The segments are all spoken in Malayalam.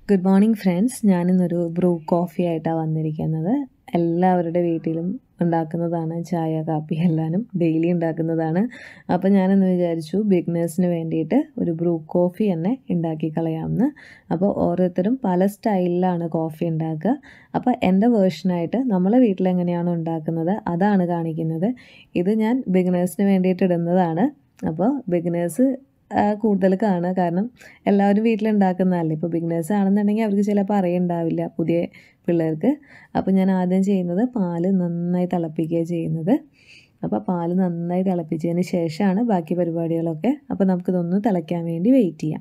ഗുഡ് മോർണിംഗ് ഫ്രണ്ട്സ് ഞാനിന്നൊരു ബ്രൂ കോഫി ആയിട്ടാണ് വന്നിരിക്കുന്നത് എല്ലാവരുടെ വീട്ടിലും ഉണ്ടാക്കുന്നതാണ് ചായ കാപ്പി എല്ലാവരും ഡെയിലി ഉണ്ടാക്കുന്നതാണ് അപ്പോൾ ഞാനെന്ന് വിചാരിച്ചു ബിഗ്നേഴ്സിന് വേണ്ടിയിട്ട് ഒരു ബ്രൂ കോഫി തന്നെ ഉണ്ടാക്കി കളയാമെന്ന് അപ്പോൾ ഓരോരുത്തരും പല സ്റ്റൈലിലാണ് കോഫി ഉണ്ടാക്കുക അപ്പോൾ എൻ്റെ വേർഷനായിട്ട് നമ്മളെ വീട്ടിൽ എങ്ങനെയാണോ ഉണ്ടാക്കുന്നത് അതാണ് കാണിക്കുന്നത് ഇത് ഞാൻ ബിഗ്നേഴ്സിന് വേണ്ടിയിട്ട് ഇടുന്നതാണ് അപ്പോൾ ബിഗ്നേഴ്സ് കൂടുതൽ കാണുക കാരണം എല്ലാവരും വീട്ടിലുണ്ടാക്കുന്നതല്ലേ ഇപ്പോൾ ബിഗ്നേഴ്സ് ആണെന്നുണ്ടെങ്കിൽ അവർക്ക് ചിലപ്പോൾ അറിയുണ്ടാവില്ല പുതിയ പിള്ളേർക്ക് അപ്പോൾ ഞാൻ ആദ്യം ചെയ്യുന്നത് പാല് നന്നായി തിളപ്പിക്കുകയാണ് ചെയ്യുന്നത് അപ്പോൾ പാല് നന്നായി തിളപ്പിച്ചതിന് ശേഷമാണ് ബാക്കി പരിപാടികളൊക്കെ അപ്പോൾ നമുക്കിതൊന്ന് തിളയ്ക്കാൻ വേണ്ടി വെയിറ്റ് ചെയ്യാം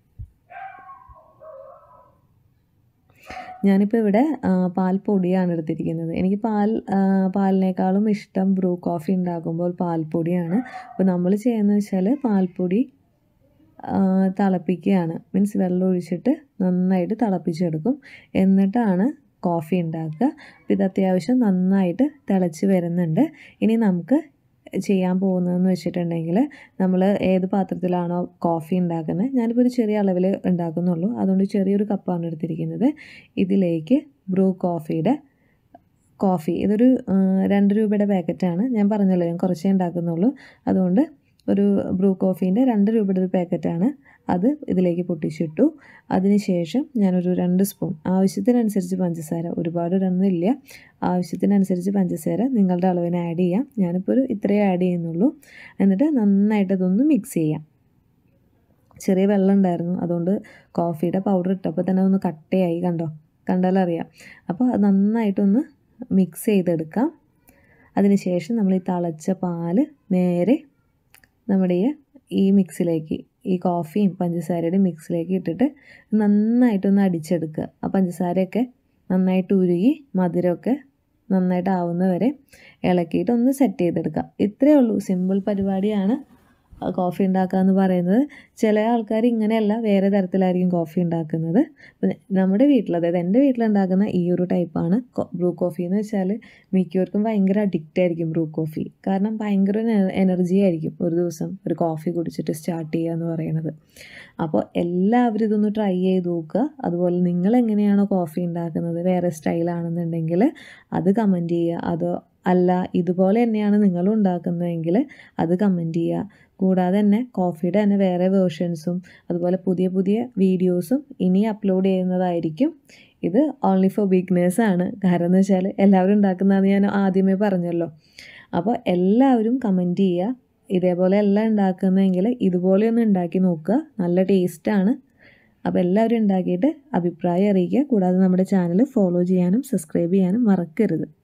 ഞാനിപ്പോൾ ഇവിടെ പാൽപ്പൊടിയാണ് എടുത്തിരിക്കുന്നത് എനിക്ക് പാൽ പാലിനേക്കാളും ഇഷ്ടം ബ്രൂ കോഫി ഉണ്ടാക്കുമ്പോൾ പാൽപ്പൊടിയാണ് അപ്പോൾ നമ്മൾ ചെയ്യുന്നത് വെച്ചാൽ പാൽപ്പൊടി തിളപ്പിക്കുകയാണ് മീൻസ് വെള്ളം ഒഴിച്ചിട്ട് നന്നായിട്ട് തിളപ്പിച്ചെടുക്കും എന്നിട്ടാണ് കോഫി ഉണ്ടാക്കുക അപ്പോൾ ഇത് അത്യാവശ്യം നന്നായിട്ട് തിളച്ച് വരുന്നുണ്ട് ഇനി നമുക്ക് ചെയ്യാൻ പോകുന്നതെന്ന് വെച്ചിട്ടുണ്ടെങ്കിൽ നമ്മൾ ഏത് പാത്രത്തിലാണോ കോഫി ഉണ്ടാക്കുന്നത് ഞാനിപ്പോൾ ഒരു ചെറിയ അളവിൽ ഉണ്ടാക്കുന്നുള്ളൂ അതുകൊണ്ട് ചെറിയൊരു കപ്പാണ് എടുത്തിരിക്കുന്നത് ഇതിലേക്ക് ബ്രൂ കോഫിയുടെ കോഫി ഇതൊരു രണ്ട് രൂപയുടെ പാക്കറ്റാണ് ഞാൻ പറഞ്ഞല്ലോ ഞാൻ കുറച്ചേ ഉണ്ടാക്കുന്നുള്ളൂ അതുകൊണ്ട് ഒരു ബ്രൂ കോഫീൻ്റെ രണ്ട് രൂപയുടെ ഒരു പാക്കറ്റാണ് അത് ഇതിലേക്ക് പൊട്ടിച്ചിട്ടു അതിനുശേഷം ഞാനൊരു രണ്ട് സ്പൂൺ ആവശ്യത്തിനനുസരിച്ച് പഞ്ചസാര ഒരുപാട് ഇടുന്നില്ല ആവശ്യത്തിനനുസരിച്ച് പഞ്ചസാര നിങ്ങളുടെ അളവിന് ആഡ് ചെയ്യാം ഞാനിപ്പോൾ ഒരു ഇത്രയേ ആഡ് ചെയ്യുന്നുള്ളൂ എന്നിട്ട് നന്നായിട്ട് അതൊന്ന് മിക്സ് ചെയ്യാം ചെറിയ വെള്ളം ഉണ്ടായിരുന്നു അതുകൊണ്ട് കോഫിയുടെ പൗഡർ ഇട്ടപ്പോൾ തന്നെ ഒന്ന് കട്ടയായി കണ്ടോ കണ്ടാലറിയാം അപ്പോൾ അത് നന്നായിട്ടൊന്ന് മിക്സ് ചെയ്തെടുക്കാം അതിനുശേഷം നമ്മൾ ഈ തിളച്ച പാല് നേരെ നമ്മുടെ ഈ മിക്സിലേക്ക് ഈ കോഫിയും പഞ്ചസാരയുടെ മിക്സിലേക്ക് ഇട്ടിട്ട് നന്നായിട്ടൊന്ന് അടിച്ചെടുക്കുക ആ പഞ്ചസാരയൊക്കെ നന്നായിട്ട് ഉരുകി മധുരമൊക്കെ നന്നായിട്ട് ആവുന്ന വരെ ഇളക്കിയിട്ട് ഒന്ന് സെറ്റ് ചെയ്തെടുക്കുക ഇത്രയേ ഉള്ളൂ സിമ്പിൾ പരിപാടിയാണ് കോഫി ഉണ്ടാക്കുക എന്ന് പറയുന്നത് ചില ആൾക്കാർ ഇങ്ങനെയല്ല വേറെ തരത്തിലായിരിക്കും കോഫി ഉണ്ടാക്കുന്നത് നമ്മുടെ വീട്ടിൽ അതായത് എൻ്റെ വീട്ടിലുണ്ടാക്കുന്ന ഈ ഒരു ടൈപ്പാണ് ബ്രൂ കോഫി എന്ന് വെച്ചാൽ മിക്കവർക്കും ഭയങ്കര അഡിക്റ്റ് ആയിരിക്കും ബ്രൂ കോഫി കാരണം ഭയങ്കര എനർജി ആയിരിക്കും ഒരു ദിവസം ഒരു കോഫി കുടിച്ചിട്ട് സ്റ്റാർട്ട് ചെയ്യുക എന്ന് പറയുന്നത് അപ്പോൾ എല്ലാവരും ഇതൊന്ന് ട്രൈ ചെയ്ത് നോക്കുക അതുപോലെ നിങ്ങൾ എങ്ങനെയാണോ കോഫി ഉണ്ടാക്കുന്നത് വേറെ സ്റ്റൈലാണെന്നുണ്ടെങ്കിൽ അത് കമൻറ്റ് ചെയ്യുക അതോ അല്ല ഇതുപോലെ തന്നെയാണ് നിങ്ങൾ ഉണ്ടാക്കുന്നതെങ്കിൽ അത് കമൻറ്റ് ചെയ്യുക കൂടാതെ തന്നെ കോഫിയുടെ തന്നെ വേറെ വേർഷൻസും അതുപോലെ പുതിയ പുതിയ വീഡിയോസും ഇനി അപ്ലോഡ് ചെയ്യുന്നതായിരിക്കും ഇത് ഓൺലി ഫോർ ബിഗ്നേഴ്സ് ആണ് കാരണം എന്ന് വെച്ചാൽ എല്ലാവരും ഉണ്ടാക്കുന്നതെന്ന് ഞാൻ ആദ്യമേ പറഞ്ഞല്ലോ അപ്പോൾ എല്ലാവരും കമൻറ്റ് ചെയ്യുക ഇതേപോലെ എല്ലാം ഉണ്ടാക്കുന്നതെങ്കിൽ ഇതുപോലെ ഒന്ന് ഉണ്ടാക്കി നോക്കുക നല്ല ടേസ്റ്റാണ് അപ്പോൾ എല്ലാവരും ഉണ്ടാക്കിയിട്ട് അഭിപ്രായം അറിയിക്കുക കൂടാതെ നമ്മുടെ ചാനൽ ഫോളോ ചെയ്യാനും സബ്സ്ക്രൈബ് ചെയ്യാനും മറക്കരുത്